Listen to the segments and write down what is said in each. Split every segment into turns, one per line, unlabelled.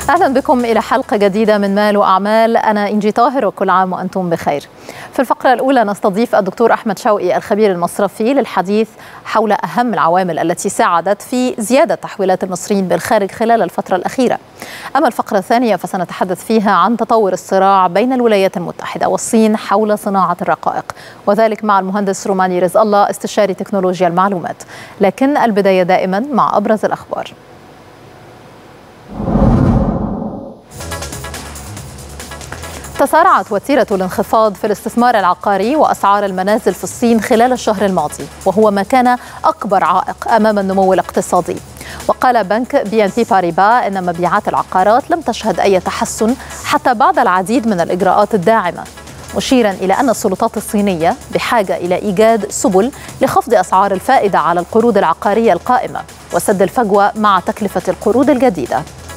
اهلا بكم الى حلقه جديده من مال واعمال انا انجي طاهر وكل عام وانتم بخير. في الفقره الاولى نستضيف الدكتور احمد شوقي الخبير المصرفي للحديث حول اهم العوامل التي ساعدت في زياده تحويلات المصريين بالخارج خلال الفتره الاخيره. اما الفقره الثانيه فسنتحدث فيها عن تطور الصراع بين الولايات المتحده والصين حول صناعه الرقائق وذلك مع المهندس روماني رزق الله استشاري تكنولوجيا المعلومات. لكن البدايه دائما مع ابرز الاخبار. تسارعت وتيرة الانخفاض في الاستثمار العقاري وأسعار المنازل في الصين خلال الشهر الماضي وهو ما كان أكبر عائق أمام النمو الاقتصادي وقال بنك بي ان بي باريبا ان مبيعات العقارات لم تشهد اي تحسن حتى بعد العديد من الاجراءات الداعمه مشيرا الى ان السلطات الصينيه بحاجه الى ايجاد سبل لخفض اسعار الفائده على القروض العقاريه القائمه وسد الفجوه مع تكلفه القروض الجديده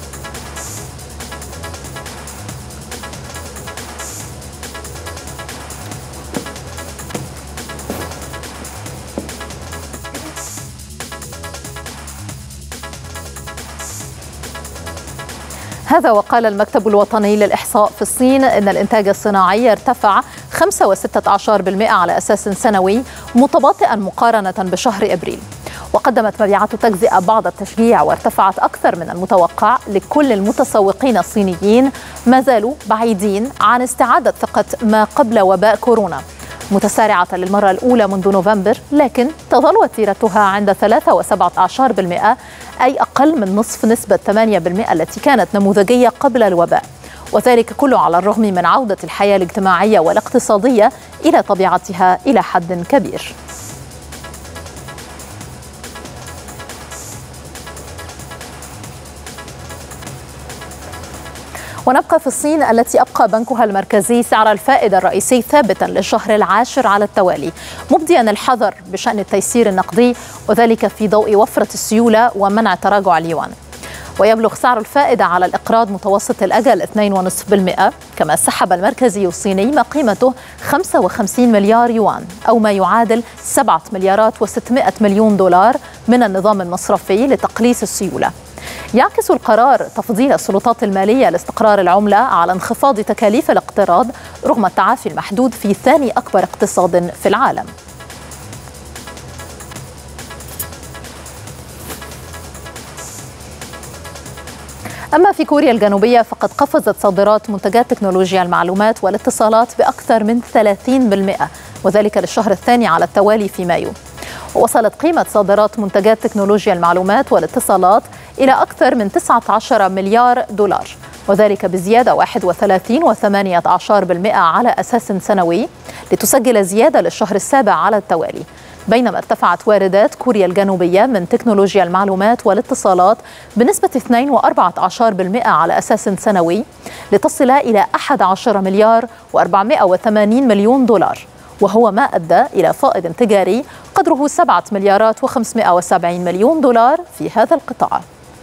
هذا وقال المكتب الوطني للإحصاء في الصين أن الإنتاج الصناعي ارتفع 5.16% على أساس سنوي متباطئا مقارنة بشهر أبريل وقدمت مبيعات التجزئة بعض التشجيع وارتفعت أكثر من المتوقع لكل المتسوقين الصينيين ما زالوا بعيدين عن استعادة ثقة ما قبل وباء كورونا متسارعة للمرة الأولى منذ نوفمبر لكن تظل وتيرتها عند 3.17% أي أقل من نصف نسبة 8% التي كانت نموذجية قبل الوباء وذلك كله على الرغم من عودة الحياة الاجتماعية والاقتصادية إلى طبيعتها إلى حد كبير ونبقى في الصين التي أبقى بنكها المركزي سعر الفائدة الرئيسي ثابتا للشهر العاشر على التوالي مبديا الحذر بشأن التيسير النقدي وذلك في ضوء وفرة السيولة ومنع تراجع اليوان ويبلغ سعر الفائدة على الإقراض متوسط الأجل 2.5% كما سحب المركزي الصيني ما قيمته 55 مليار يوان أو ما يعادل 7 مليارات و600 مليون دولار من النظام المصرفي لتقليص السيولة يعكس القرار تفضيل السلطات المالية لاستقرار العملة على انخفاض تكاليف الاقتراض رغم التعافي المحدود في ثاني أكبر اقتصاد في العالم أما في كوريا الجنوبية فقد قفزت صادرات منتجات تكنولوجيا المعلومات والاتصالات بأكثر من 30% وذلك للشهر الثاني على التوالي في مايو ووصلت قيمة صادرات منتجات تكنولوجيا المعلومات والاتصالات إلى أكثر من 19 مليار دولار وذلك بزيادة 31.18% على أساس سنوي لتسجل زيادة للشهر السابع على التوالي بينما ارتفعت واردات كوريا الجنوبية من تكنولوجيا المعلومات والاتصالات بنسبة 2.14% على أساس سنوي لتصل إلى 11 مليار و480 مليون دولار وهو ما أدى إلى فائض تجاري قدره 7 مليارات و570 مليون دولار في هذا القطاع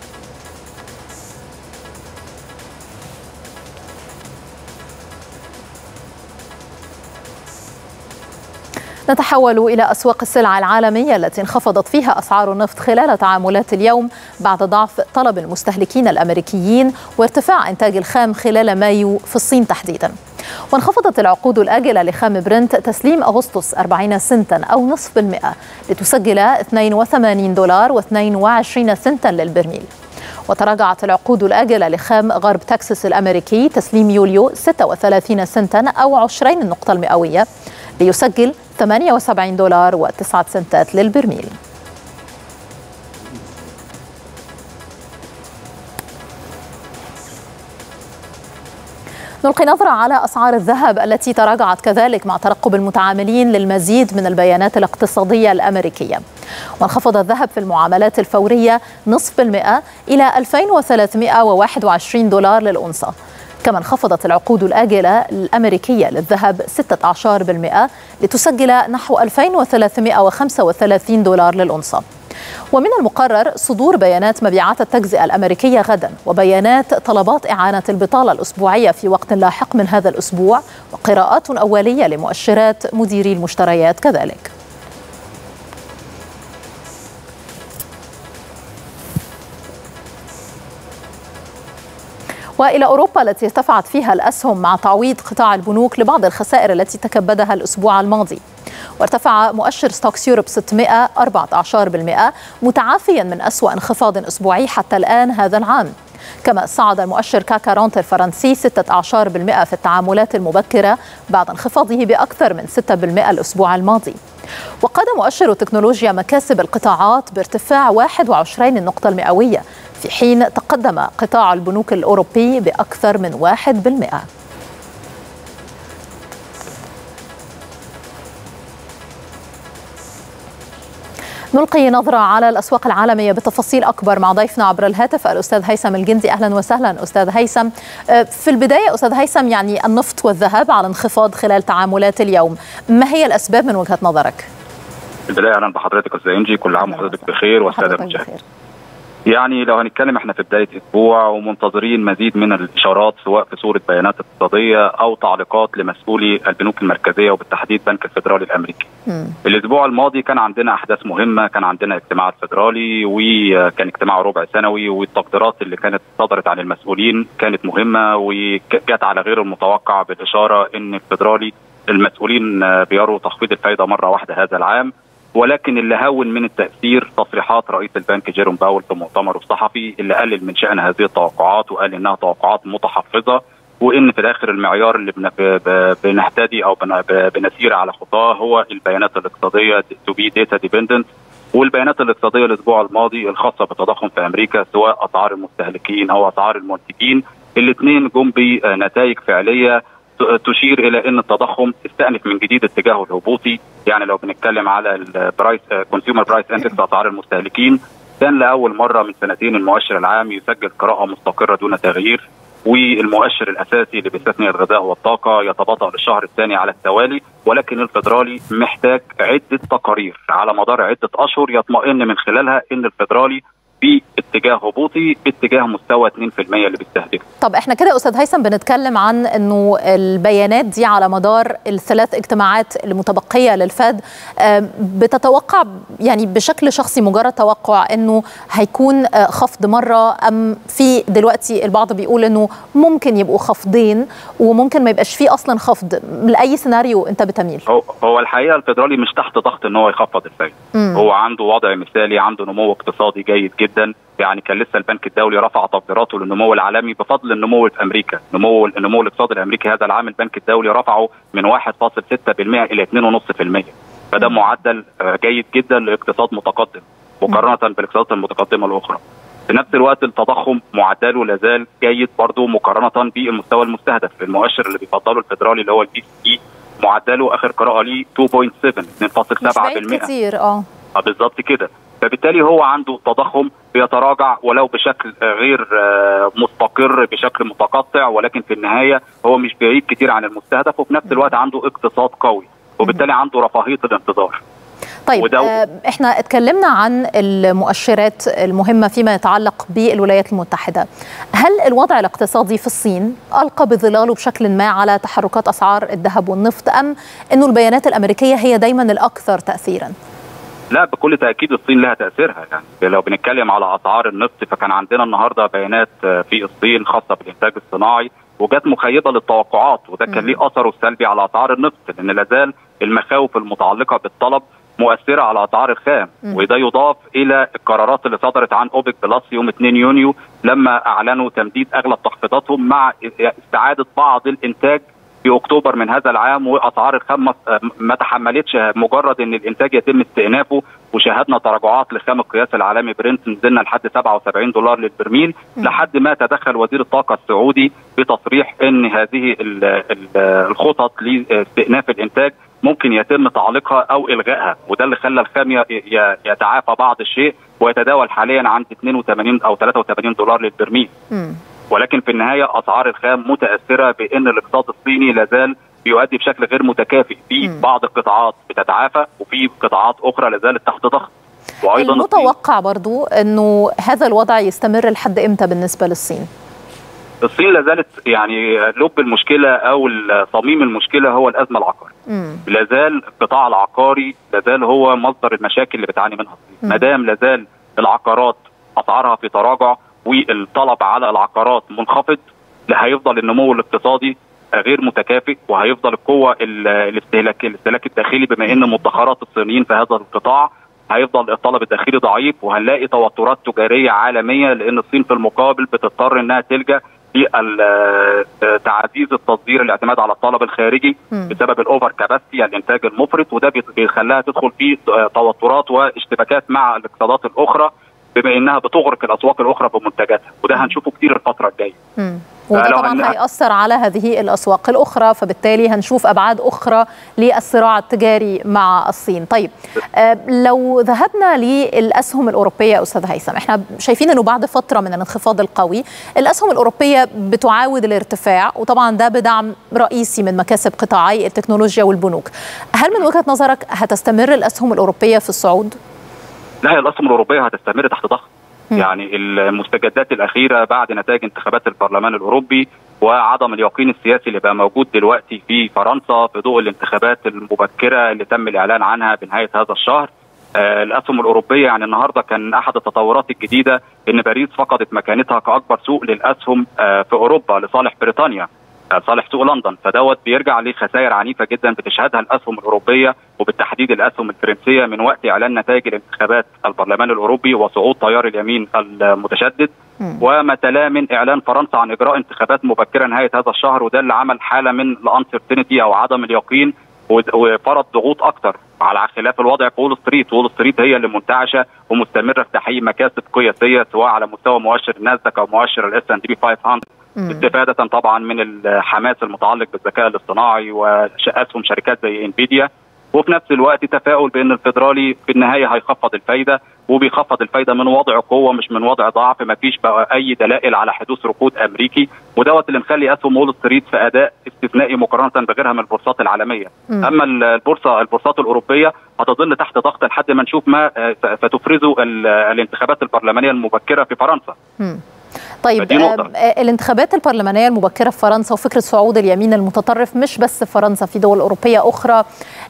نتحول إلى أسواق السلع العالمية التي انخفضت فيها أسعار النفط خلال تعاملات اليوم بعد ضعف طلب المستهلكين الأمريكيين وارتفاع إنتاج الخام خلال مايو في الصين تحديداً وانخفضت العقود الآجلة لخام برنت تسليم أغسطس 40 سنتا أو نصف بالمئة لتسجل 82 دولار و22 سنتا للبرميل وتراجعت العقود الآجلة لخام غرب تكساس الأمريكي تسليم يوليو 36 سنتا أو 20 النقطة المئوية ليسجل 78 دولار و9 سنتات للبرميل نلقي نظرة على أسعار الذهب التي تراجعت كذلك مع ترقب المتعاملين للمزيد من البيانات الاقتصادية الأمريكية وانخفض الذهب في المعاملات الفورية نصف المئة إلى 2321 دولار للأنصة كما انخفضت العقود الآجلة الأمريكية للذهب 16% لتسجل نحو 2335 دولار للأنصة ومن المقرر صدور بيانات مبيعات التجزئة الأمريكية غدا وبيانات طلبات إعانة البطالة الأسبوعية في وقت لاحق من هذا الأسبوع وقراءات أولية لمؤشرات مديري المشتريات كذلك والى اوروبا التي ارتفعت فيها الاسهم مع تعويض قطاع البنوك لبعض الخسائر التي تكبدها الاسبوع الماضي. وارتفع مؤشر ستوكس يوروب 614% متعافيا من أسوأ انخفاض أسبوعي حتى الآن هذا العام كما صعد المؤشر كاكا رونت الفرنسي 16% في التعاملات المبكرة بعد انخفاضه بأكثر من 6% الأسبوع الماضي وقاد مؤشر تكنولوجيا مكاسب القطاعات بارتفاع 21 النقطة المئوية في حين تقدم قطاع البنوك الأوروبي بأكثر من 1% نلقي نظرة على الأسواق العالمية بتفاصيل أكبر مع ضيفنا عبر الهاتف الأستاذ هيثم الجندي أهلا وسهلا أستاذ هيثم في البداية أستاذ هيثم يعني النفط والذهب على انخفاض خلال تعاملات اليوم ما هي الأسباب من وجهة نظرك؟
في البداية أهلا بحضرتك أستاذ إنجي كل عام وحضرتك بخير والسادة المشاهدين يعني لو هنتكلم احنا في بدايه اسبوع ومنتظرين مزيد من الاشارات سواء في صوره بيانات اقتصاديه او تعليقات لمسؤولي البنوك المركزيه وبالتحديد بنك الفدرالي الامريكي. م. الاسبوع الماضي كان عندنا احداث مهمه، كان عندنا اجتماع الفدرالي وكان اجتماع ربع سنوي والتقديرات اللي كانت صدرت عن المسؤولين كانت مهمه وجت على غير المتوقع بالاشاره ان الفدرالي المسؤولين بيروا تخفيض الفائده مره واحده هذا العام ولكن اللي هون من التاثير تصريحات رئيس البنك جيروم باول في مؤتمره الصحفي اللي قلل من شان هذه التوقعات وقال انها توقعات متحفظه وان في الاخر المعيار اللي بنهتدي او بنسير على خطاه هو البيانات الاقتصاديه تو بي داتا ديبندنت والبيانات الاقتصاديه الاسبوع الماضي الخاصه بالتضخم في امريكا سواء اسعار المستهلكين او اسعار المنتجين الاثنين جم بنتائج فعليه تشير الى ان التضخم استأنف من جديد اتجاهه الهبوطي يعني لو بنتكلم على البرايس كونسيومر برايس اندكس اسعار المستهلكين كان لاول مره من سنتين المؤشر العام يسجل قراءه مستقره دون تغيير والمؤشر الاساسي اللي بيستثني الغذاء والطاقه يتباطا للشهر الثاني على التوالي ولكن الفدرالي محتاج عده تقارير على مدار عده اشهر يطمئن من خلالها ان الفدرالي باتجاه هبوطي باتجاه مستوى 2% اللي بيستهدفه.
طب احنا كده استاذ هيثم بنتكلم عن انه البيانات دي على مدار الثلاث اجتماعات المتبقيه للفد بتتوقع يعني بشكل شخصي مجرد توقع انه هيكون خفض مره ام في دلوقتي البعض بيقول انه ممكن يبقوا خفضين وممكن ما يبقاش فيه اصلا خفض لاي سيناريو انت بتميل؟
هو, هو الحقيقه الفدرالي مش تحت ضغط ان هو يخفض الفايده. هو عنده وضع مثالي عنده نمو اقتصادي جيد جدا يعني كان لسه البنك الدولي رفع تقديراته للنمو العالمي بفضل النمو في امريكا، نمو النمو الاقتصادي الامريكي هذا العام البنك الدولي رفعه من 1.6% الى 2.5% فده معدل جيد جدا لاقتصاد متقدم مقارنه بالاقتصادات المتقدمه الاخرى. في نفس الوقت التضخم معدله لازال جيد برضه مقارنه بالمستوى المستهدف، المؤشر اللي بيفضله الفدرالي اللي هو البي سي كتير اخر قراءه ليه 2.7 2.7%
كتير اه
بالظبط كده فبالتالي هو عنده تضخم بيتراجع ولو بشكل غير مستقر بشكل متقطع ولكن في النهايه هو مش بعيد كتير عن المستهدف وفي نفس الوقت عنده اقتصاد قوي وبالتالي عنده رفاهيه الانتظار
طيب ودو... احنا اتكلمنا عن المؤشرات المهمه فيما يتعلق بالولايات المتحده هل الوضع الاقتصادي في الصين القى بظلاله بشكل ما على تحركات اسعار الذهب والنفط ام انه البيانات الامريكيه هي دايما الاكثر تاثيرا
لا بكل تاكيد الصين لها تاثيرها يعني لو بنتكلم على اسعار النفط فكان عندنا النهارده بيانات في الصين خاصه بالانتاج الصناعي وجت مخيبه للتوقعات وده كان ليه اثره السلبي على اسعار النفط لان لازال المخاوف المتعلقه بالطلب مؤثره على اسعار الخام م. وده يضاف الى القرارات اللي صدرت عن اوبك بلس يوم 2 يونيو لما اعلنوا تمديد اغلب تخفيضاتهم مع استعاده بعض الانتاج في اكتوبر من هذا العام واسعار الخام ما تحملتش مجرد ان الانتاج يتم استئنافه وشاهدنا تراجعات لخام القياس العالمي برنت نزلنا لحد 77 دولار للبرميل م. لحد ما تدخل وزير الطاقه السعودي بتصريح ان هذه الخطط لاستئناف الانتاج ممكن يتم تعليقها او الغائها وده اللي خلى الخام يتعافى بعض الشيء ويتداول حاليا عند 82 او 83 دولار للبرميل م. ولكن في النهايه اسعار الخام متاثره بان الاقتصاد الصيني لازال بيؤدي بشكل غير متكافئ في م. بعض القطاعات بتتعافى وفي قطاعات اخرى لازالت تحت ضغط
وايضا المتوقع برضو انه هذا الوضع يستمر لحد امتى بالنسبه للصين؟
الصين لازالت يعني لب المشكله او صميم المشكله هو الازمه العقاريه. لازال القطاع العقاري لازال هو مصدر المشاكل اللي بتعاني منها الصين، ما دام لازال العقارات اسعارها في تراجع والطلب على العقارات منخفض هيفضل النمو الاقتصادي غير متكافئ وهيفضل القوه الاستهلاك الاستهلاك الداخلي بما ان مدخرات الصينيين في هذا القطاع هيفضل الطلب الداخلي ضعيف وهنلاقي توترات تجاريه عالميه لان الصين في المقابل بتضطر انها تلجا تعزيز التصدير الاعتماد على الطلب الخارجي م. بسبب الاوفر كاباسيتي الانتاج المفرط وده بيخليها تدخل في توترات واشتباكات مع الاقتصادات الاخرى بما انها بتغرق الاسواق الاخرى بمنتجاتها وده هنشوفه كتير الفتره الجايه
وده طبعا هيأثر على هذه الأسواق الأخرى فبالتالي هنشوف أبعاد أخرى للصراع التجاري مع الصين طيب آه لو ذهبنا للأسهم الأوروبية أستاذ هيثم احنا شايفين أنه بعد فترة من الانخفاض القوي الأسهم الأوروبية بتعاود الارتفاع وطبعا ده بدعم رئيسي من مكاسب قطاعي التكنولوجيا والبنوك هل من وجهة نظرك هتستمر الأسهم الأوروبية في الصعود؟
لا هي الأسهم الأوروبية هتستمر تحت ضغط يعني المستجدات الاخيره بعد نتائج انتخابات البرلمان الاوروبي وعدم اليقين السياسي اللي بقى موجود دلوقتي في فرنسا في ضوء الانتخابات المبكره اللي تم الاعلان عنها بنهايه هذا الشهر آه الاسهم الاوروبيه يعني النهارده كان احد التطورات الجديده ان باريس فقدت مكانتها كاكبر سوق للاسهم آه في اوروبا لصالح بريطانيا صالح سوق لندن فدوت بيرجع لخسائر عنيفه جدا بتشهدها الاسهم الاوروبيه وبالتحديد الاسهم الفرنسيه من وقت اعلان نتائج الانتخابات البرلمان الاوروبي وصعود تيار اليمين المتشدد وما تلا من اعلان فرنسا عن اجراء انتخابات مبكره نهايه هذا الشهر وده اللي عمل حاله من الانسرتينتي او عدم اليقين وفرض ضغوط اكثر على خلاف الوضع في وول ستريت، وول ستريت هي اللي منتعشه ومستمره في تحقيق مكاسب قياسيه سواء على مستوى مؤشر الناسداك او مؤشر الاس ان بي 500 استفاده طبعا من الحماس المتعلق بالذكاء الاصطناعي واسهم شركات زي انفيديا وفي نفس الوقت تفاؤل بان الفدرالي في النهايه هيخفض الفايده وبيخفض الفايده من وضع قوه مش من وضع ضعف ما فيش بقى اي دلائل على حدوث ركود امريكي ودوت اللي مخلي اسهم وول ستريت في اداء استثنائي مقارنه بغيرها من البورصات العالميه م. اما البورصه البورصات الاوروبيه هتظل تحت ضغط لحد ما نشوف ما ستفرزه الانتخابات البرلمانيه المبكره في فرنسا م.
طيب الانتخابات البرلمانيه المبكره في فرنسا وفكره صعود اليمين المتطرف مش بس في فرنسا في دول اوروبيه اخرى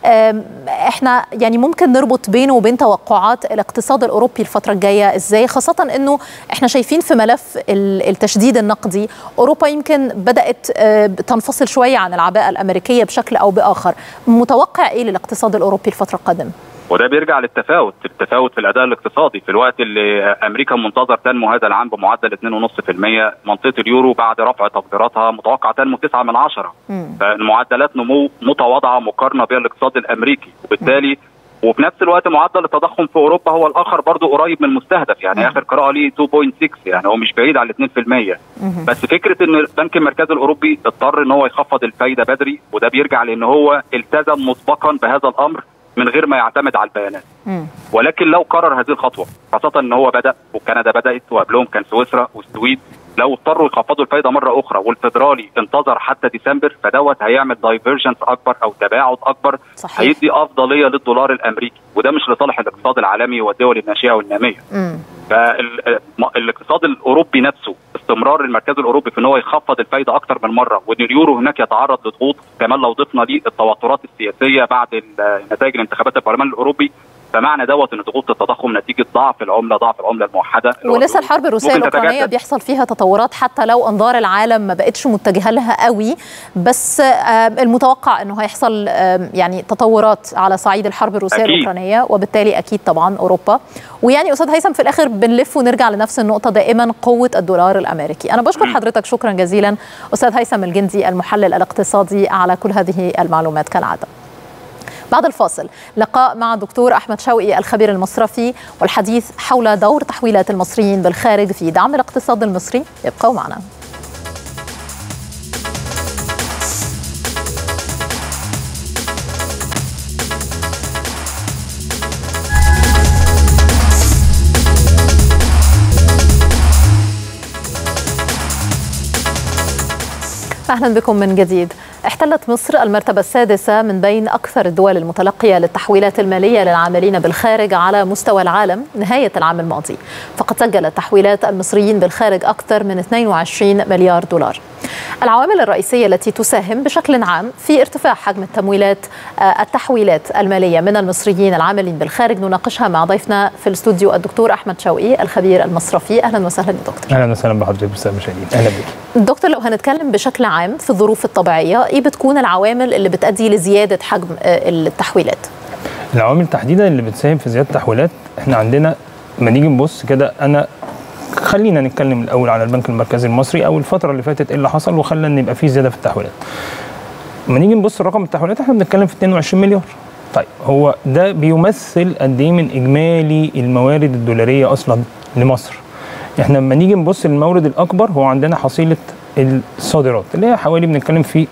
احنا يعني ممكن نربط بينه وبين توقعات الاقتصاد الاوروبي الفتره الجايه ازاي خاصه انه احنا شايفين في ملف التشديد النقدي اوروبا يمكن بدات تنفصل شويه عن العباءه الامريكيه بشكل او باخر متوقع ايه للاقتصاد الاوروبي الفتره القادمه
وده بيرجع للتفاوت التفاوت في الاداء الاقتصادي في الوقت اللي امريكا منتظر تنمو هذا العام بمعدل 2.5% منطقه اليورو بعد رفع تقديراتها متوقع تنمو 9 من 10 فالمعدلات نمو متواضعه مقارنه بالاقتصاد الامريكي وبالتالي وفي نفس الوقت معدل التضخم في اوروبا هو الاخر برضه قريب من المستهدف يعني اخر قراءه ليه 2.6 يعني هو مش بعيد على 2% بس فكره ان البنك المركزي الاوروبي اضطر ان هو يخفض الفايده بدري وده بيرجع لان هو التزم مسبقا بهذا الامر من غير ما يعتمد على البيانات م. ولكن لو قرر هذه الخطوه خاصه ان هو بدا وكندا بدات وقبلهم كان سويسرا والسويد لو اضطروا يخفضوا الفايده مره اخرى والفدرالي انتظر حتى ديسمبر فدوت هيعمل دايفرجنس اكبر او تباعد اكبر صحيح. هيدي افضليه للدولار الامريكي وده مش لصالح الاقتصاد العالمي والدول الناشئه والناميه فالاقتصاد الاوروبي نفسه استمرار المركز الاوروبي في ان هو يخفض الفايده اكثر من مره وان اليورو هناك يتعرض لضغوط كمان لو ضفنا ليه التوترات السياسيه بعد نتائج الانتخابات البرلمان الاوروبي فمعنى دوت ان ضغوط التضخم نتيجه ضعف العمله ضعف العمله الموحده
ولسه الحرب الروسيه الاوكرانيه بيحصل فيها تطورات حتى لو انظار العالم ما بقتش متجهه لها قوي بس المتوقع انه هيحصل يعني تطورات على صعيد الحرب الروسيه أكيد. الاوكرانيه وبالتالي اكيد طبعا اوروبا ويعني استاذ هيثم في الاخر بنلف ونرجع لنفس النقطه دائما قوه الدولار الامريكي انا بشكر حضرتك شكرا جزيلا استاذ هيثم الجندي المحلل الاقتصادي على كل هذه المعلومات كالعاده بعد الفاصل لقاء مع الدكتور احمد شوقي الخبير المصرفي والحديث حول دور تحويلات المصريين بالخارج في دعم الاقتصاد المصري ابقوا معنا اهلا بكم من جديد احتلت مصر المرتبة السادسة من بين أكثر الدول المتلقية للتحويلات المالية للعاملين بالخارج على مستوى العالم نهاية العام الماضي فقد سجلت تحويلات المصريين بالخارج أكثر من 22 مليار دولار العوامل الرئيسيه التي تساهم بشكل عام في ارتفاع حجم التمويلات التحويلات الماليه من المصريين العاملين بالخارج نناقشها مع ضيفنا في الاستوديو الدكتور احمد شوقي الخبير المصرفي اهلا وسهلا يا دكتور
اهلا وسهلا بحضرتك بالساده المشاهدين اهلا بك
دكتور لو هنتكلم بشكل عام في الظروف الطبيعيه ايه بتكون العوامل اللي بتؤدي لزياده حجم التحويلات
العوامل تحديدا اللي بتساهم في زياده التحويلات احنا عندنا لما نيجي نبص كده انا خلينا نتكلم الاول على البنك المركزي المصري او الفتره اللي فاتت ايه اللي حصل وخلى ان يبقى في زياده في التحويلات لما نيجي نبص رقم التحويلات احنا بنتكلم في 22 مليار طيب هو ده بيمثل قد ايه من اجمالي الموارد الدولاريه اصلا لمصر احنا لما نيجي نبص للمورد الاكبر هو عندنا حصيله الصادرات اللي هي حوالي بنتكلم في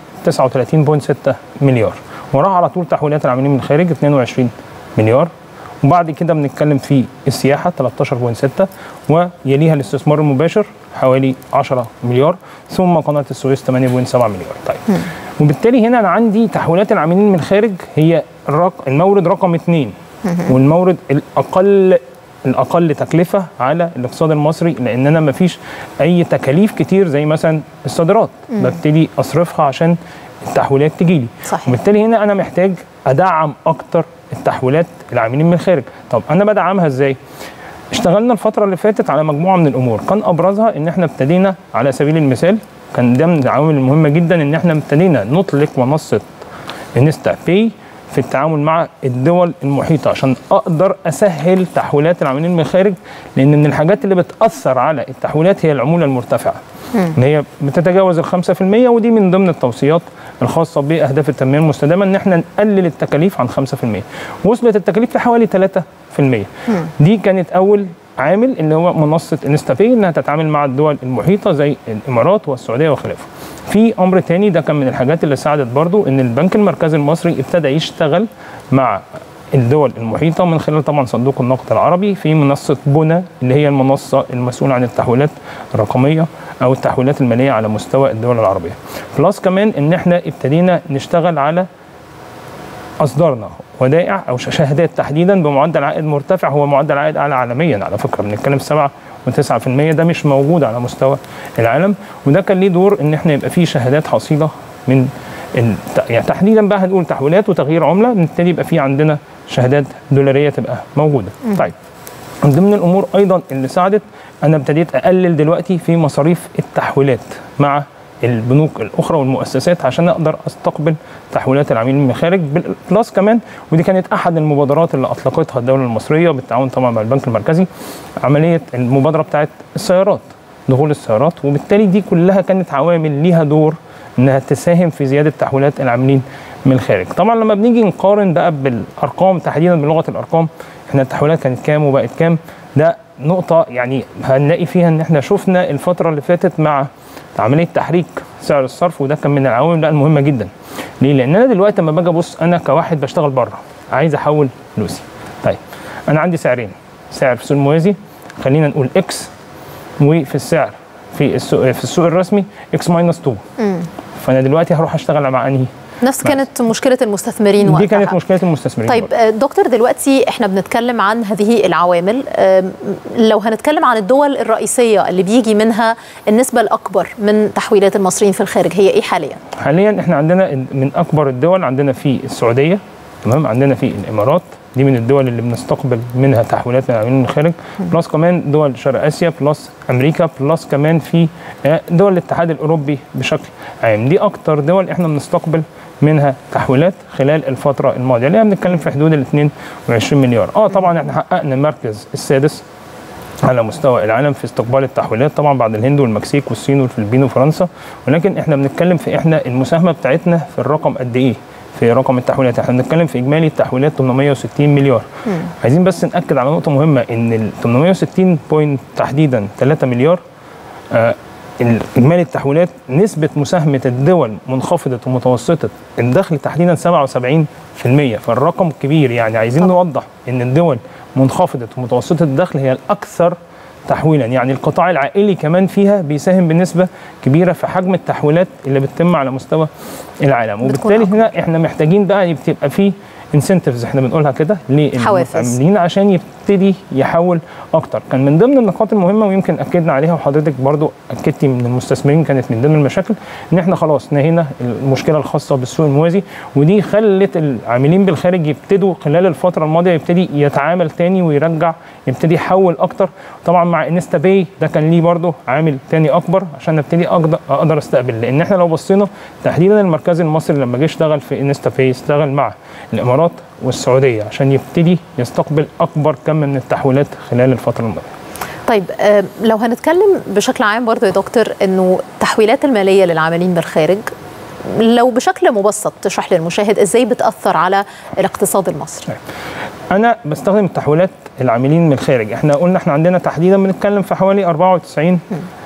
39.6 مليار وراها على طول تحويلات العاملين من الخارج 22 مليار وبعد كده بنتكلم في السياحه 13.6 ويليها الاستثمار المباشر حوالي 10 مليار ثم قناه السويس 8.7 مليار طيب م. وبالتالي هنا انا عندي تحويلات العاملين من الخارج هي المورد رقم اثنين والمورد الاقل الاقل تكلفه على الاقتصاد المصري لان انا ما فيش اي تكاليف كتير زي مثلا الصادرات ببتدي اصرفها عشان التحويلات تجي لي
صحيح.
وبالتالي هنا انا محتاج ادعم اكتر التحويلات العاملين من الخارج طب انا بدعمها ازاي اشتغلنا الفتره اللي فاتت على مجموعه من الامور كان ابرزها ان احنا ابتدينا على سبيل المثال كان ده من العوامل المهمه جدا ان احنا ابتدينا نطلق منصه انستا باي في التعامل مع الدول المحيطه عشان اقدر اسهل تحويلات العاملين من الخارج لان من الحاجات اللي بتاثر على التحويلات هي العموله المرتفعه ان هي بتتجاوز ال 5% ودي من ضمن التوصيات الخاصه باهداف التنميه المستدامه ان احنا نقلل التكاليف عن 5% وصلت التكاليف لحوالي 3% دي كانت اول عامل اللي هو منصه انستا باي انها تتعامل مع الدول المحيطه زي الامارات والسعوديه وخلافه في امر تاني ده كان من الحاجات اللي ساعدت برضو ان البنك المركزي المصري ابتدى يشتغل مع الدول المحيطة من خلال طبعا صندوق النقد العربي في منصة بنا اللي هي المنصة المسؤولة عن التحويلات الرقمية أو التحويلات المالية على مستوى الدول العربية بلس كمان إن احنا ابتدينا نشتغل على أصدرنا ودائع أو شهادات تحديدا بمعدل عائد مرتفع هو معدل عائد أعلى عالميا على فكرة بنتكلم في 7 و9% ده مش موجود على مستوى العالم وده كان ليه دور ان احنا يبقى فيه شهادات حصيله من يعني تحديدا بقى هنقول تحويلات وتغيير عمله نبتدي يبقى في عندنا شهادات دولاريه تبقى موجوده. م. طيب من ضمن الامور ايضا اللي ساعدت انا ابتديت اقلل دلوقتي في مصاريف التحويلات مع البنوك الاخرى والمؤسسات عشان اقدر استقبل تحويلات العميل من الخارج بلس كمان ودي كانت احد المبادرات اللي اطلقتها الدوله المصريه بالتعاون طبعا مع البنك المركزي عمليه المبادره بتاعت السيارات دخول السيارات وبالتالي دي كلها كانت عوامل ليها دور انها تساهم في زياده تحويلات العاملين من الخارج طبعا لما بنيجي نقارن بقى بالارقام تحديدا بلغه الارقام احنا التحويلات كانت كام وبقت كام ده نقطة يعني هنلاقي فيها ان احنا شفنا الفترة اللي فاتت مع عملية تحريك سعر الصرف وده كان من العوامل بقى المهمة جدا. ليه؟ لأن أنا دلوقتي لما باجي أبص أنا كواحد بشتغل بره عايز أحول فلوسي. طيب أنا عندي سعرين سعر في السوق الموازي خلينا نقول إكس وفي السعر في السوق في السوق الرسمي إكس ماينس 2. فأنا دلوقتي هروح أشتغل مع أنهي؟
نفس كانت مشكله المستثمرين
دي
وقتها
كانت مشكله المستثمرين
طيب
برضه.
دكتور دلوقتي احنا بنتكلم عن هذه العوامل لو هنتكلم عن الدول الرئيسيه اللي بيجي منها النسبه الاكبر من تحويلات المصريين في الخارج هي ايه حاليا
حاليا احنا عندنا من اكبر الدول عندنا في السعوديه تمام عندنا في الامارات دي من الدول اللي بنستقبل منها تحويلات من العاملين من الخارج بلس كمان دول شرق اسيا بلس امريكا بلس كمان في دول الاتحاد الاوروبي بشكل عام دي اكتر دول احنا بنستقبل منها تحويلات خلال الفتره الماضيه اللي بنتكلم في حدود ال 22 مليار اه طبعا احنا حققنا المركز السادس على مستوى العالم في استقبال التحويلات طبعا بعد الهند والمكسيك والصين والفلبين وفرنسا ولكن احنا بنتكلم في احنا المساهمه بتاعتنا في الرقم قد ايه في رقم التحويلات احنا بنتكلم في اجمالي التحويلات 860 مليار م. عايزين بس ناكد على نقطه مهمه ان ال 860 بوينت تحديدا 3 مليار آه اجمالي التحويلات نسبه مساهمه الدول منخفضه ومتوسطه الدخل تحديدا 77% فالرقم كبير يعني عايزين نوضح ان الدول منخفضه ومتوسطه الدخل هي الاكثر تحويلا يعني القطاع العائلي كمان فيها بيساهم بنسبه كبيره في حجم التحويلات اللي بتتم على مستوى العالم وبالتالي هنا احنا محتاجين بقى تبقى في انسنتفز احنا بنقولها كده للمتعاملين عشان يبتدي يحول اكتر كان من ضمن النقاط المهمه ويمكن اكدنا عليها وحضرتك برضو اكدتي من المستثمرين كانت من ضمن المشاكل ان احنا خلاص نهينا المشكله الخاصه بالسوق الموازي ودي خلت العاملين بالخارج يبتدوا خلال الفتره الماضيه يبتدي يتعامل تاني ويرجع يبتدي يحول اكتر طبعا مع انستا باي ده كان ليه برضو عامل تاني اكبر عشان ابتدي اقدر اقدر استقبل لان احنا لو بصينا تحديدا المركز المصري لما جه اشتغل في انستا باي اشتغل مع الامارات والسعوديه عشان يبتدي يستقبل اكبر كم من التحويلات خلال الفتره الماضيه
طيب لو هنتكلم بشكل عام برضو يا دكتور انه التحويلات الماليه للعاملين بالخارج لو بشكل مبسط تشرح للمشاهد ازاي بتاثر على الاقتصاد المصري
انا بستخدم التحويلات العاملين من الخارج احنا قلنا احنا عندنا تحديدا بنتكلم في حوالي 94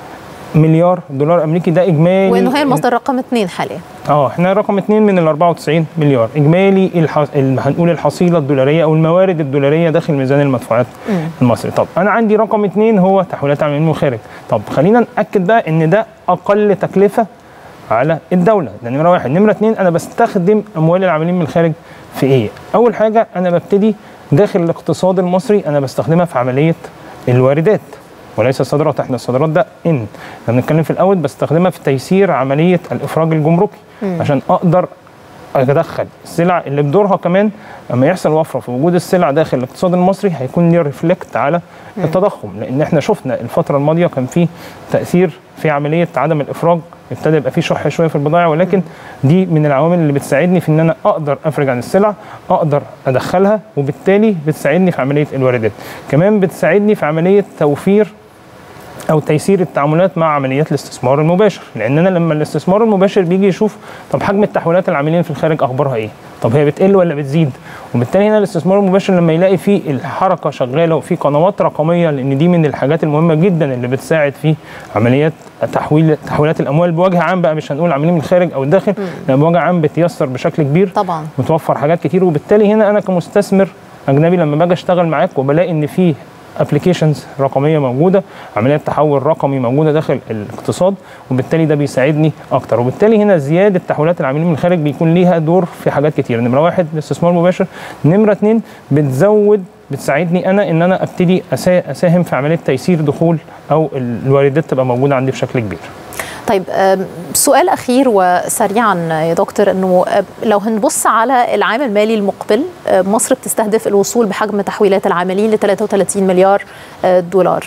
مليار دولار امريكي ده اجمالي
وانه هي المصدر رقم اثنين حاليا
اه احنا رقم اثنين من ال 94 مليار اجمالي الح... هنقول الحصيله الدولاريه او الموارد الدولاريه داخل ميزان المدفوعات المصري طب انا عندي رقم اثنين هو تحويلات عاملين من الخارج طب خلينا ناكد بقى ان ده اقل تكلفه على الدوله ده نمره واحد نمره اثنين انا بستخدم اموال العاملين من الخارج في ايه اول حاجه انا ببتدي داخل الاقتصاد المصري انا بستخدمها في عمليه الواردات وليس الصادرات احنا الصادرات ده ان احنا بنتكلم في الاول بستخدمها في تيسير عمليه الافراج الجمركي مم. عشان اقدر ادخل السلع اللي بدورها كمان لما يحصل وفره في وجود السلع داخل الاقتصاد المصري هيكون ليه ريفلكت على مم. التضخم لان احنا شفنا الفتره الماضيه كان في تاثير في عمليه عدم الافراج ابتدى يبقى في شح شويه في البضائع ولكن دي من العوامل اللي بتساعدني في ان انا اقدر افرج عن السلع اقدر ادخلها وبالتالي بتساعدني في عمليه الواردات كمان بتساعدني في عمليه توفير او تيسير التعاملات مع عمليات الاستثمار المباشر لاننا لما الاستثمار المباشر بيجي يشوف طب حجم التحويلات العاملين في الخارج اخبارها ايه طب هي بتقل ولا بتزيد وبالتالي هنا الاستثمار المباشر لما يلاقي فيه الحركه شغاله وفي قنوات رقميه لان دي من الحاجات المهمه جدا اللي بتساعد في عمليات تحويل تحويلات الاموال بوجه عام بقى مش هنقول عاملين من الخارج او الداخل لا بوجه عام بتيسر بشكل كبير
طبعا
متوفر حاجات كتير وبالتالي هنا انا كمستثمر اجنبي لما باجي اشتغل معاك وبلاقي ان في ابلكيشنز رقميه موجوده عمليات تحول رقمي موجوده داخل الاقتصاد وبالتالي ده بيساعدني اكتر وبالتالي هنا زياده تحويلات العاملين من الخارج بيكون ليها دور في حاجات كتير نمره واحد الاستثمار المباشر نمره اثنين بتزود بتساعدني انا ان انا ابتدي اساهم في عمليه تيسير دخول او الواردات تبقى موجوده عندي بشكل كبير
طيب سؤال اخير وسريعا يا دكتور انه لو هنبص على العام المالي المقبل مصر بتستهدف الوصول بحجم تحويلات العاملين ل 33 مليار دولار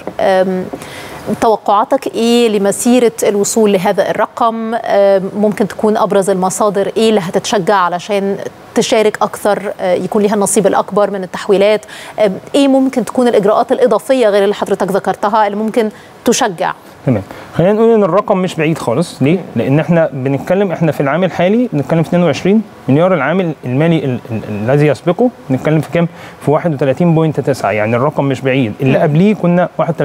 توقعاتك ايه لمسيره الوصول لهذا الرقم ممكن تكون ابرز المصادر ايه اللي هتتشجع علشان تشارك اكثر يكون لها النصيب الاكبر من التحويلات ايه ممكن تكون الاجراءات الاضافيه غير اللي حضرتك ذكرتها اللي ممكن تشجع
تمام خلينا نقول ان الرقم مش بعيد خالص ليه لان احنا بنتكلم احنا في العام الحالي بنتكلم في 22 مليار العام المالي الذي يسبقه بنتكلم في كام في 31.9 يعني الرقم مش بعيد اللي قبليه كنا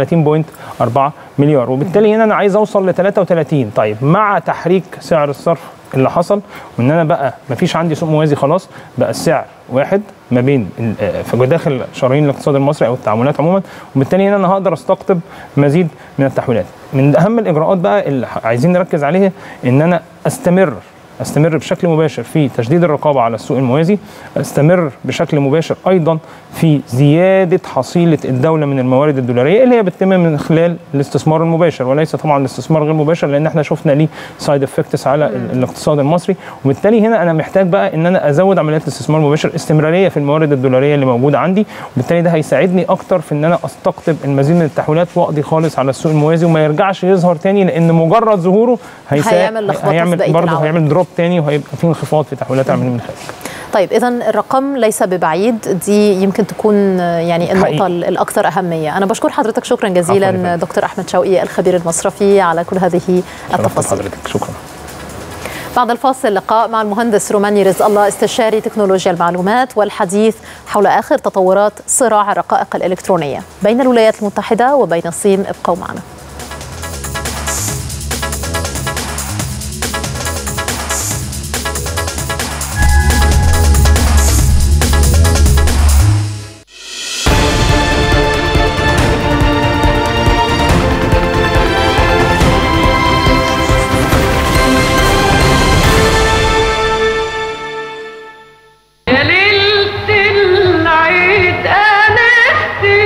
31.4 مليار وبالتالي هنا انا عايز اوصل ل 33 طيب مع تحريك سعر الصرف اللي حصل وان انا بقى ما فيش عندي سوق موازي خلاص بقى السعر واحد ما بين في داخل شرايين الاقتصاد المصري او التعاملات عموما وبالتالي هنا انا هقدر استقطب مزيد من التحويلات من اهم الاجراءات بقى اللي عايزين نركز عليها ان انا استمر استمر بشكل مباشر في تشديد الرقابه على السوق الموازي استمر بشكل مباشر ايضا في زياده حصيله الدوله من الموارد الدولاريه اللي هي بتتم من خلال الاستثمار المباشر وليس طبعا الاستثمار غير مباشر لان احنا شفنا ليه سايد افكتس على الاقتصاد المصري وبالتالي هنا انا محتاج بقى ان انا ازود عمليات الاستثمار المباشر استمراريه في الموارد الدولاريه اللي موجوده عندي وبالتالي ده هيساعدني اكتر في ان انا استقطب المزيد من التحويلات واقضي خالص على السوق الموازي وما يرجعش يظهر تاني لان مجرد ظهوره
هيعمل لخبطه
هيعمل برضه هيعمل دروب تاني وهيبقى في انخفاض في تحويلات العاملين من الخارج.
طيب اذا الرقم ليس ببعيد دي يمكن تكون يعني النقطه حقيقي. الاكثر اهميه انا بشكر حضرتك شكرا جزيلا دكتور احمد شوقي الخبير المصرفي على كل هذه التفاصيل
حضرتك شكرا
بعد الفاصل لقاء مع المهندس روماني رزق الله استشاري تكنولوجيا المعلومات والحديث حول اخر تطورات صراع الرقائق الالكترونيه بين الولايات المتحده وبين الصين ابقوا معنا
يا ليلة العيد أنا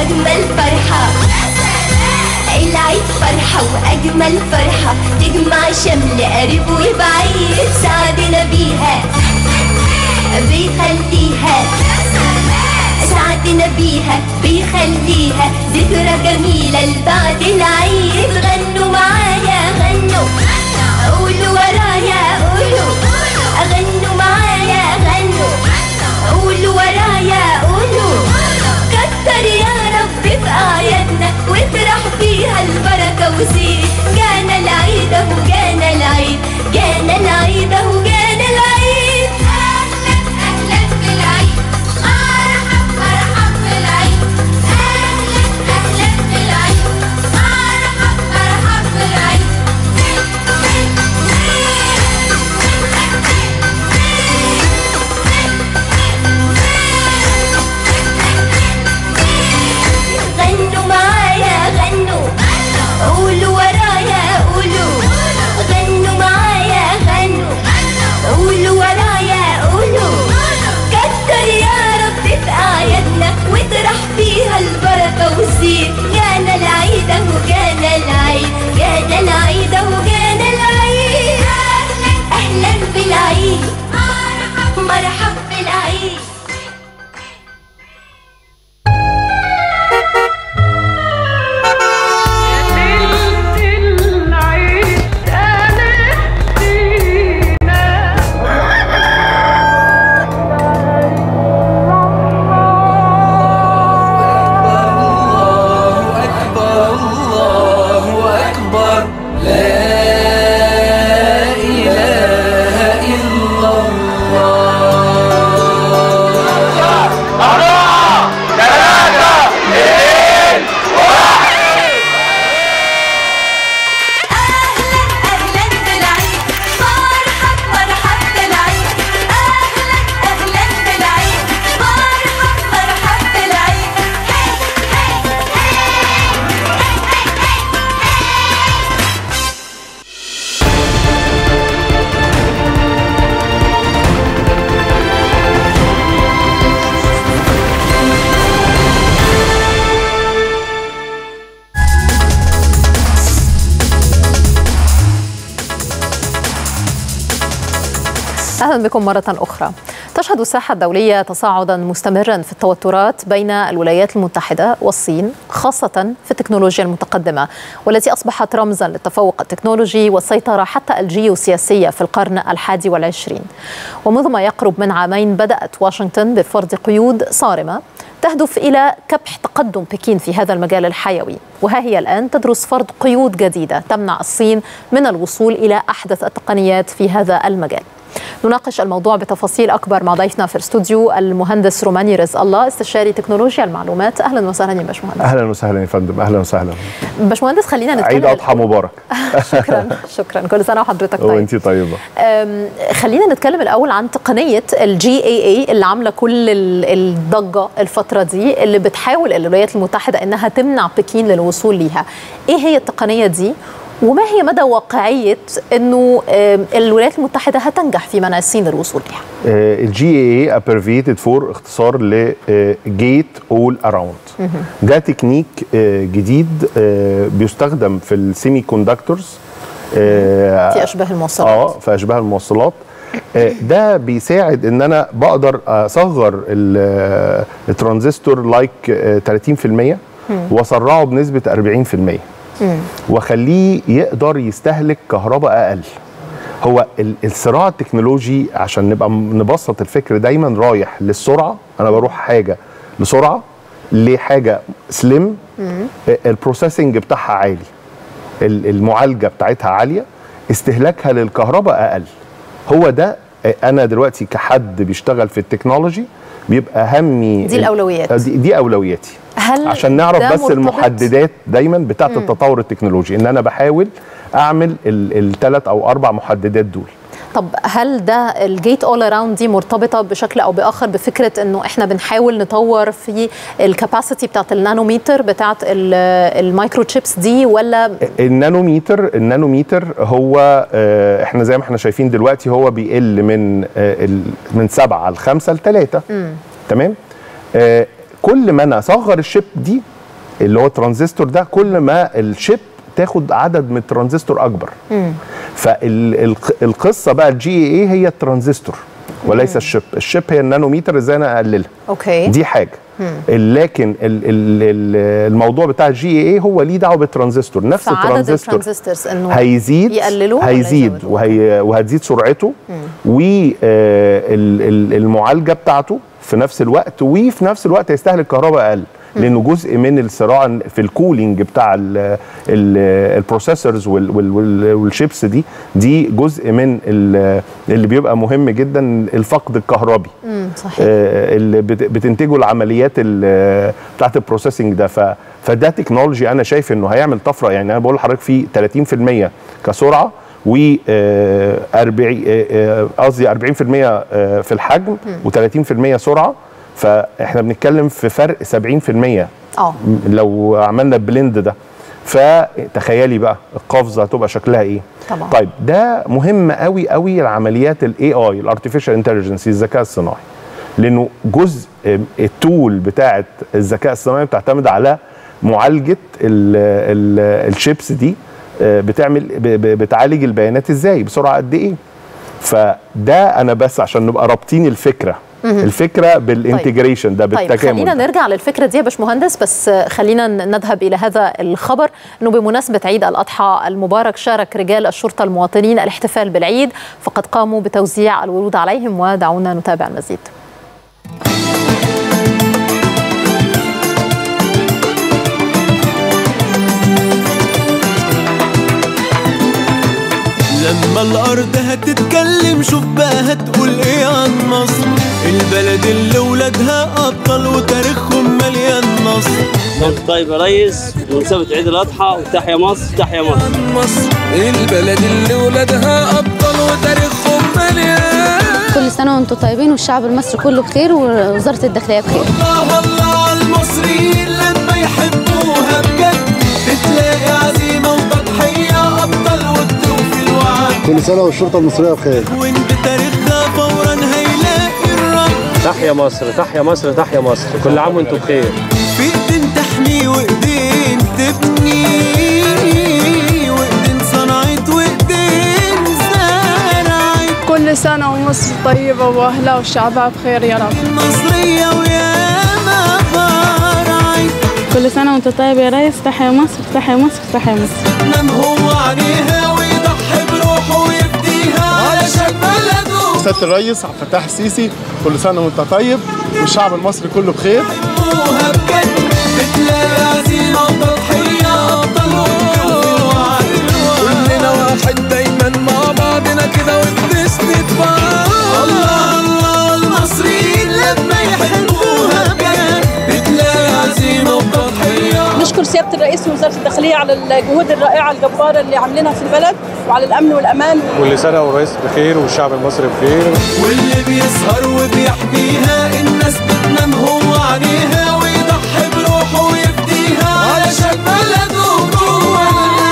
وأجمل فرحة العيد فرحة وأجمل فرحة تجمع شمل قريب وبعيد سعدنا بيها بيخليها سعدنا بيها بيخليها ذكرى جميلة لبعد العيد غنوا معايا غنوا قولوا ورايا قولوا غنوا معايا غنوا قولوا ورايا قولوا كتر يا رب في أعيادنا واطرح فيها البركة وزيد جانا العيد أهو جانا العيد جانا العيد أهو جانا العيد أهلا أهلا بالعيد مرحب مرحب بالعيد أهلا أهلا بالعيد مرحب مرحب بالعيد غنوا معايا غنوا قولوا ورايا قولوا غنوا معايا غنوا قولوا ورايا قولوا كتر يا رب في أعيادنا واطرح فيها البركة والزين جانا العيد أهو جانا العيد جانا العيد أهو جانا العيد أهلا أهلا بالعيد مرحب مرحب بالعيد أهلا بالعيد مرحب مرحب بالعيد أهلا أهلا بالعيد مرحب مرحب بالعيد هي هي
أهلا بكم مرة أخرى تشهد الساحة الدولية تصاعدا مستمرا في التوترات بين الولايات المتحدة والصين خاصة في التكنولوجيا المتقدمة والتي أصبحت رمزا للتفوق التكنولوجي والسيطرة حتى الجيوسياسية في القرن الحادي والعشرين ومنذ ما يقرب من عامين بدأت واشنطن بفرض قيود صارمة تهدف إلى كبح تقدم بكين في هذا المجال الحيوي وها هي الآن تدرس فرض قيود جديدة تمنع الصين من الوصول إلى أحدث التقنيات في هذا المجال نناقش الموضوع بتفاصيل اكبر مع ضيفنا في الاستوديو المهندس روماني رزق الله استشاري تكنولوجيا المعلومات اهلا وسهلا يا باشمهندس
اهلا وسهلا يا فندم اهلا وسهلا
باشمهندس خلينا نتكلم
عيد اضحى مبارك
شكرا شكرا كل سنه وحضرتك طيب
وانت طيبه
أم، خلينا نتكلم الاول عن تقنيه الجي اي اي اللي عامله كل ال- الضجه الفتره دي اللي بتحاول الولايات المتحده انها تمنع بكين للوصول ليها ايه هي التقنيه دي وما هي مدى واقعيه انه أم، الولايات المتحده هتنجح في منع الصين للوصول ليها
الجي اي اي ابرفيتد فور اختصار لجيت اول اراوند ده تكنيك آه، جديد آه، بيستخدم في السيمي كوندكتورز
في اشباه الموصلات
اه في اشباه الموصلات آه، ده بيساعد ان انا بقدر اصغر ال- آه، الترانزستور لايك آه، 30% واسرعه بنسبه 40% واخليه يقدر يستهلك كهرباء اقل هو ال- الصراع التكنولوجي عشان نبقى م- نبسط الفكر دايما رايح للسرعه انا بروح حاجه لسرعه لحاجه سليم البروسيسنج بتاعها عالي ال- المعالجه بتاعتها عاليه استهلاكها للكهرباء اقل هو ده آه، انا دلوقتي كحد بيشتغل في التكنولوجي بيبقى همي
دي الأولويات.
آه، دي, دي اولوياتي
هل
عشان نعرف
ده
بس
مرتبط-
المحددات دايما بتاعه التطور التكنولوجي ان انا بحاول اعمل الثلاث او اربع محددات دول
طب هل ده الجيت اول اراوند دي مرتبطه بشكل او باخر بفكره انه احنا بنحاول نطور في الكاباسيتي بتاعت النانوميتر بتاعت ال- المايكرو تشيبس دي ولا
النانوميتر النانوميتر هو آه، احنا زي ما احنا شايفين دلوقتي هو بيقل من آه، ال- من سبعة لخمسة لثلاثة تمام آه، كل ما انا اصغر الشيب دي اللي هو الترانزستور ده كل ما الشيب تاخد عدد من الترانزستور اكبر فالقصه بقى الجي اي هي الترانزستور وليس الشيب الشيب هي النانوميتر ازاي انا اقللها
اوكي
دي حاجه لكن ال- ال- ال- الموضوع بتاع الجي اي هو ليه دعوه بالترانزستور نفس
فعدد
الترانزستور
الترانزستورز انه
هيزيد
يقللوا ولا
هيزيد
يزودوا؟
وهي وهتزيد سرعته والمعالجه بتاعته في نفس الوقت وفي نفس الوقت هيستهلك كهرباء اقل لانه جزء من الصراع في الكولينج بتاع البروسيسورز والشيبس دي دي جزء من ال- اللي بيبقى مهم جدا الفقد الكهربي
مم، صحيح
آه، اللي بت- بتنتجه العمليات ال- بتاعت البروسيسنج ده ف فده تكنولوجي انا شايف انه هيعمل طفره يعني انا بقول لحضرتك في 30% كسرعه و آه، 40 آه، آه، قصدي 40% آه، في الحجم و30% سرعه فاحنا بنتكلم في فرق 70%
اه
لو عملنا البلند ده فتخيلي بقى القفزه هتبقى شكلها ايه
طبعا.
طيب ده مهم قوي قوي العمليات الاي اي الارتفيشال انتليجنس الذكاء الصناعي لانه جزء التول بتاعه الذكاء الصناعي بتعتمد على معالجه ال ال الشيبس دي آه، بتعمل ب- ب- بتعالج البيانات ازاي بسرعه قد ايه فده انا بس عشان نبقى رابطين الفكره الفكره بالانتجريشن ده
طيب
بالتكامل
خلينا
ده.
نرجع للفكره دي يا باشمهندس بس خلينا نذهب الى هذا الخبر انه بمناسبه عيد الاضحى المبارك شارك رجال الشرطه المواطنين الاحتفال بالعيد فقد قاموا بتوزيع الورود عليهم ودعونا نتابع المزيد
لما الارض هتتكلم شوف بقى هتقول ايه عن مصر البلد اللي ولادها ابطال وتاريخهم مليان نصر
وانت طيب يا ريس بمناسبة عيد الأضحى وتحيا مصر تحيا مصر
عن مصر البلد اللي ولادها ابطال وتاريخهم مليان
كل سنة وانتم طيبين والشعب المصري كله بخير ووزارة الداخلية بخير
الله الله على المصريين لما يحبوها بجد بتلاقي عزيمة وتضحية ابطال وبتوفي الوعد
كل سنة والشرطة المصرية بخير
وان بتاريخها فورا هيلاقي الرد
تحيا مصر تحيا مصر تحيا مصر كل عام وانتم بخير
في ايدين تحمي وايدين تبني وايدين صنعت وايدين زرعت
كل سنة ومصر طيبة وأهلها وشعبها بخير يا رب
مصرية وياما فرعت
كل سنة وأنت طيب يا ريس تحيا مصر تحيا مصر تحيا مصر
نام هو عليها ويضحي بروحه ويفديها علشان بلده
سيادة الرئيس عبد الفتاح السيسي كل سنة وأنت طيب والشعب المصري كله بخير
يحبوها بجد بتلاقي عزيمة وتضحية أبطال وبتوفي الوعد كلنا واحد دايما مع بعضنا كده وبنسند بعض الله الله المصريين لما يحبوها بجد بتلاقي عزيمة وتضحية
نشكر سيادة الرئيس ووزارة الداخلية على الجهود الرائعة الجبارة اللي عاملينها في البلد وعلى الأمن والأمان
كل سنة والرئيس بخير والشعب المصري بخير
واللي بيسهر وبيحميها الناس بتنام هو عليها ويضحي بروحه ويفديها علشان بلده جوه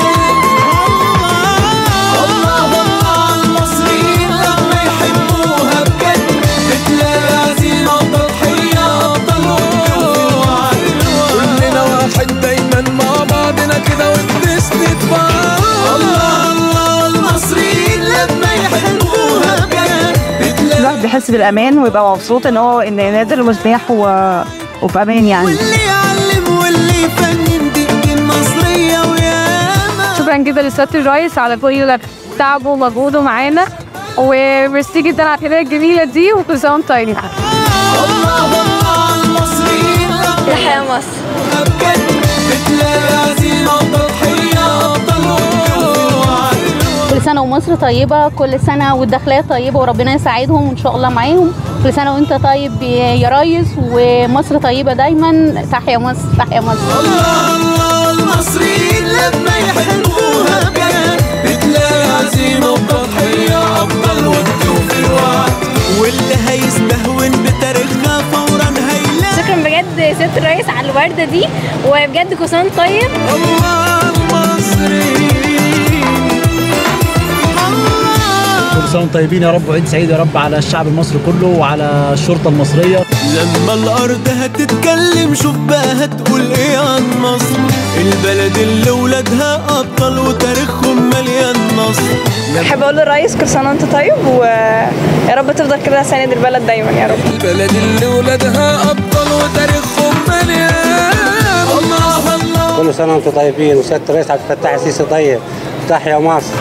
الله الله المصريين لما يحبوها بجد بتلاقي عزيمة وتضحية أبطال وبتوفي الوعد كلنا واحد دايما مع بعضنا كده وبنسند بعض الله الله المصريين لما يحبوها بجد بتلاقي
الواحد بيحس بالأمان ويبقى مبسوط إن هو إن نازل ومرتاح و... وفي أمان يعني
واللي يعلم واللي يفنن دي المصرية وياما
شكرا جدا لسيادة الرئيس على كل تعبه ومجهوده معانا وميرسي جدا على الهدايا الجميلة دي وكل سنة وانتم طيبين
الله الله المصريين لما
تحيا مصر
بجد بتلاقي عزيمة وتضحية أبطال وبتوفي الوعد
كل سنة ومصر طيبة كل سنة والداخلية طيبة وربنا يساعدهم وإن شاء الله معاهم كل سنة وأنت طيب يا ريس ومصر طيبة دايما تحيا مصر تحيا مصر
الله الله المصريين لما يحبوها بجد بتلاقي عزيمة وتضحية أبطال وبتوفي الوعد واللي هيستهون بتاريخها فورا هيلاقي
شكرا بجد سيادة الرئيس على الوردة دي وبجد كل سنة طيب
الله المصريين الله
كل سنه وانتم طيبين يا رب وعيد سعيد يا رب على الشعب المصري كله وعلى الشرطه المصريه
لما الارض هتتكلم شوف بقى هتقول ايه عن مصر البلد اللي ولادها ابطال وتاريخهم مليان نصر
بحب اقول للرئيس كل سنه وانت طيب ويا رب تفضل كده ساند البلد دايما يا رب
البلد اللي ولادها ابطال وتاريخهم مليان الله الله
كل سنه وانتم طيبين وسياده الرئيس عبد الفتاح السيسي طيب تحيا مصر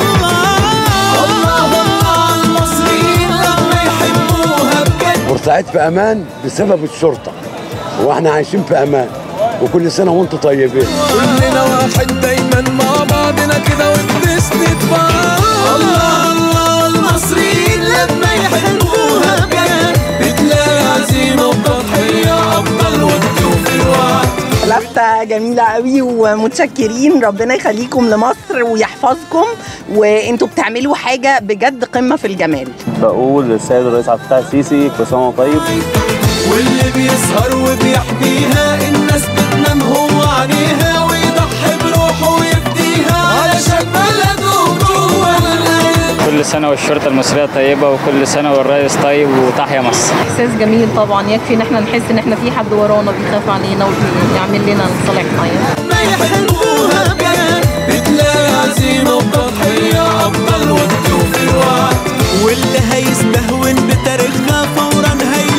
الله الله المصريين لما يحبوها بجد
بورسعيد في امان بسبب الشرطه واحنا عايشين في امان وكل سنه وانتم طيبين
كلنا واحد دايما مع بعضنا كده وبنسند بعض الله الله المصريين لما يحبوها بجد بتلاقي عزيمه وتضحيه افضل والتوفيق وعد
لفتة جميلة قوي ومتشكرين ربنا يخليكم لمصر ويحفظكم وانتوا بتعملوا حاجة بجد قمة في الجمال
بقول للسيد الرئيس عبد الفتاح السيسي كل سنه وهو طيب
واللي بيسهر وبيحميها الناس بتنام هو عليها ويضحي بروحه ويفديها علشان بلده جوه القلب
كل سنة والشرطة المصرية طيبة وكل سنة والرئيس طيب وتحيا مصر
احساس جميل طبعا يكفي ان احنا نحس ان احنا في حد ورانا بيخاف علينا وبيعمل لنا صالحنا يعني
ما يحبوها بجد بتلاقي عزيمه وتضحيه افضل والتوفيق وعد واللي هيستهون بتاريخها فورا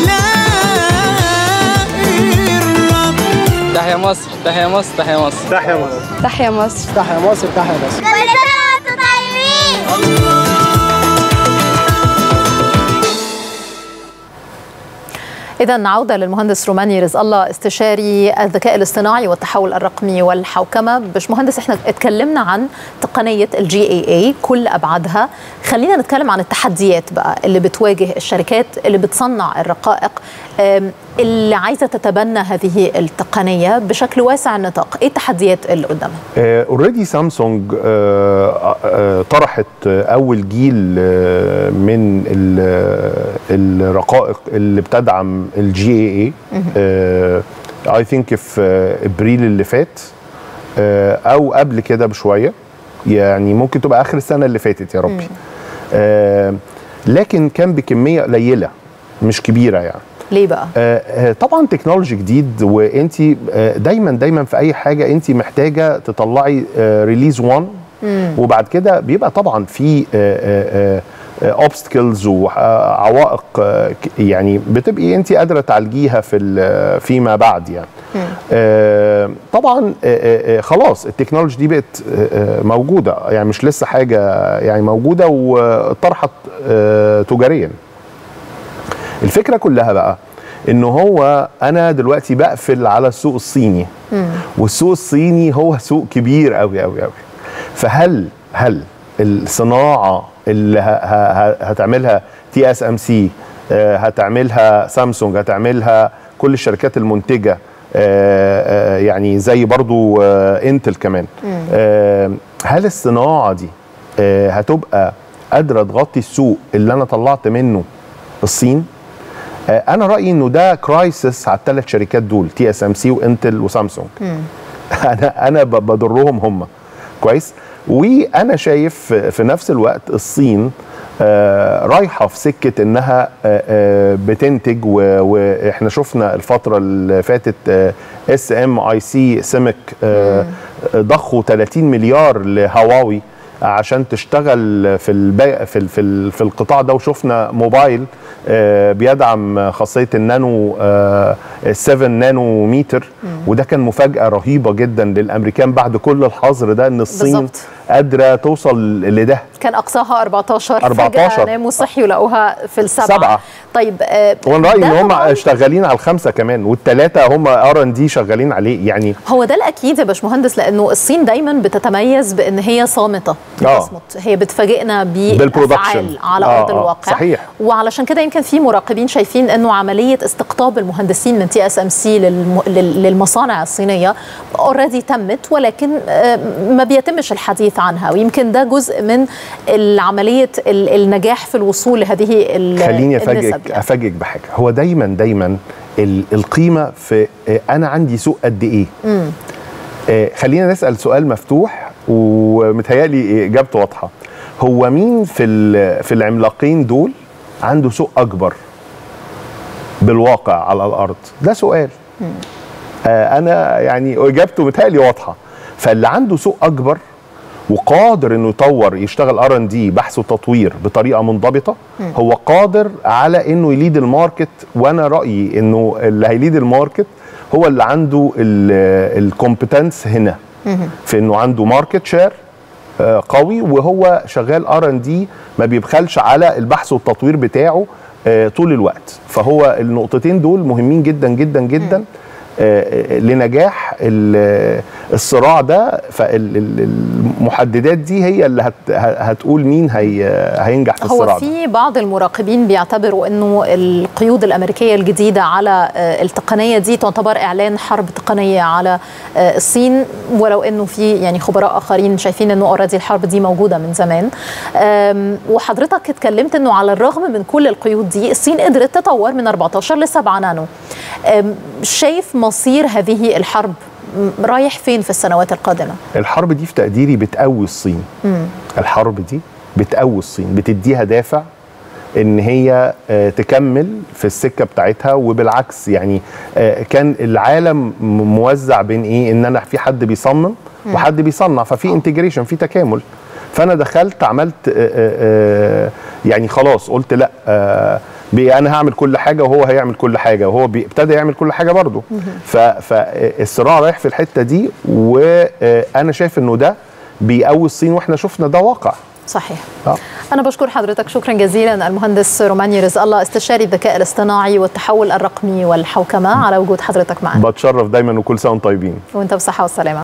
هيلاقي الرب
تحيا مصر تحيا مصر تحيا مصر تحيا مصر
تحيا مصر
تحيا مصر تحيا مصر
كل سنة وانتم طيبين
إذا عودة للمهندس روماني رزق الله استشاري الذكاء الاصطناعي والتحول الرقمي والحوكمة باش مهندس احنا اتكلمنا عن تقنية الجي اي اي كل أبعادها خلينا نتكلم عن التحديات بقى اللي بتواجه الشركات اللي بتصنع الرقائق أم، اللي عايزة تتبنى هذه التقنية بشكل واسع النطاق ايه التحديات اللي قدامها؟
اوريدي سامسونج آه، آه، طرحت آه، اول جيل آه، من ال- الرقائق اللي بتدعم الجي اي اي اي ثينك في آه، ابريل اللي فات آه، او قبل كده بشويه يعني ممكن تبقى اخر السنه اللي فاتت يا ربي آه، لكن كان بكميه قليله مش كبيره يعني
ليه بقى؟
آه، آه، طبعا تكنولوجي جديد وانت آه، دايما دايما في اي حاجه انت محتاجه تطلعي ريليز 1 وبعد كده بيبقى طبعا في اوبستكلز وعوائق آه، ك- يعني بتبقي انت قادره تعالجيها في ال- فيما بعد يعني آه، طبعا آه، آه، آه، خلاص التكنولوجي دي بقت آه، آه، موجوده يعني مش لسه حاجه يعني موجوده وطرحت آه، تجاريا الفكره كلها بقى ان هو انا دلوقتي بقفل على السوق الصيني والسوق الصيني هو سوق كبير قوي قوي قوي فهل هل الصناعه اللي ه- ه- ه- هتعملها تي اس ام سي هتعملها سامسونج هتعملها كل الشركات المنتجه آه، آه، يعني زي برضو آه، انتل كمان آه، هل الصناعه دي آه، هتبقى قادره تغطي السوق اللي انا طلعت منه الصين آه، انا رايي انه ده كرايسس على الثلاث شركات دول تي اس ام سي وانتل وسامسونج انا انا ب- بضرهم هم كويس وانا شايف في- في نفس الوقت الصين آه، رايحه في سكه انها آه، آه، بتنتج و- واحنا شفنا الفتره اللي فاتت اس ام اي سي سيمك ضخوا 30 مليار لهواوي عشان تشتغل في البا... في ال... في, ال... في القطاع ده وشفنا موبايل آه، بيدعم خاصيه النانو آه، 7 نانو متر وده كان مفاجاه رهيبه جدا للامريكان بعد كل الحظر ده ان الصين
بالظبط.
قادره توصل لده
كان اقصاها 14
14.
فجأة ناموا صحي ولقوها في السبعه
سبعة.
طيب آه،
وانا رايي
ده
ان هم
طبعاً
شغالين على الخمسه كمان والثلاثه هم ار ان دي شغالين عليه يعني
هو ده الاكيد يا باشمهندس لانه الصين دايما بتتميز بان هي صامته
آه.
بتصمت هي بتفاجئنا
بالبرودكشن.
بافعال على
آه،
ارض
آه،
الواقع
صحيح.
وعلشان كده يمكن في مراقبين شايفين انه عمليه استقطاب المهندسين من تي اس ام سي للمصانع الصينيه اوريدي تمت ولكن آه، ما بيتمش الحديث عنها ويمكن ده جزء من عمليه النجاح في الوصول لهذه ال-
خليني
النسب
افاجئك
يعني.
افاجئك بحاجه هو دايما دايما ال- القيمه في آه، انا عندي سوق قد ايه
مم.
آه، خلينا نسال سؤال مفتوح ومتهيألي اجابته واضحه هو مين في ال- في العملاقين دول عنده سوق اكبر بالواقع على الارض ده سؤال آه انا يعني اجابته متهيألي واضحه فاللي عنده سوق اكبر وقادر انه يطور يشتغل ار ان دي بحث وتطوير بطريقه منضبطه
مم.
هو قادر على انه يليد الماركت وانا رايي انه اللي هيليد الماركت هو اللي عنده الكومبتنس هنا في انه عنده ماركت شير قوي وهو شغال ار ان دي ما بيبخلش على البحث والتطوير بتاعه آه، طول الوقت فهو النقطتين دول مهمين جدا جدا جدا آه، لنجاح ال- الصراع ده فالمحددات دي هي اللي هت- هتقول مين هي هينجح في الصراع
هو
ده
في بعض المراقبين بيعتبروا انه القيود الامريكيه الجديده على آه، التقنيه دي تعتبر اعلان حرب تقنيه على آه، الصين ولو انه في يعني خبراء اخرين شايفين انه اوريدي الحرب دي موجوده من زمان آم، وحضرتك اتكلمت انه على الرغم من كل القيود دي الصين قدرت تطور من 14 ل 7 نانو آم، شايف مصير هذه الحرب م- رايح فين في السنوات القادمه
الحرب دي في تقديري بتقوي الصين
مم.
الحرب دي بتقوي الصين بتديها دافع ان هي آه، تكمل في السكه بتاعتها وبالعكس يعني آه، كان العالم م- موزع بين ايه ان انا في حد بيصمم
مم.
وحد بيصنع ففي انتجريشن في تكامل فانا دخلت عملت آه، آه، آه، يعني خلاص قلت لا آه، بي- انا هعمل كل حاجه وهو هيعمل كل حاجه وهو بي- ابتدى يعمل كل حاجه برضه فالصراع رايح في الحته دي وانا شايف انه ده بيقوي الصين واحنا شفنا ده واقع
صحيح
آه.
أنا بشكر حضرتك شكرا جزيلا المهندس روماني رزق الله استشاري الذكاء الاصطناعي والتحول الرقمي والحوكمة على وجود حضرتك معنا
بتشرف دايما وكل سنه وانتم طيبين
وانت بصحة والسلامة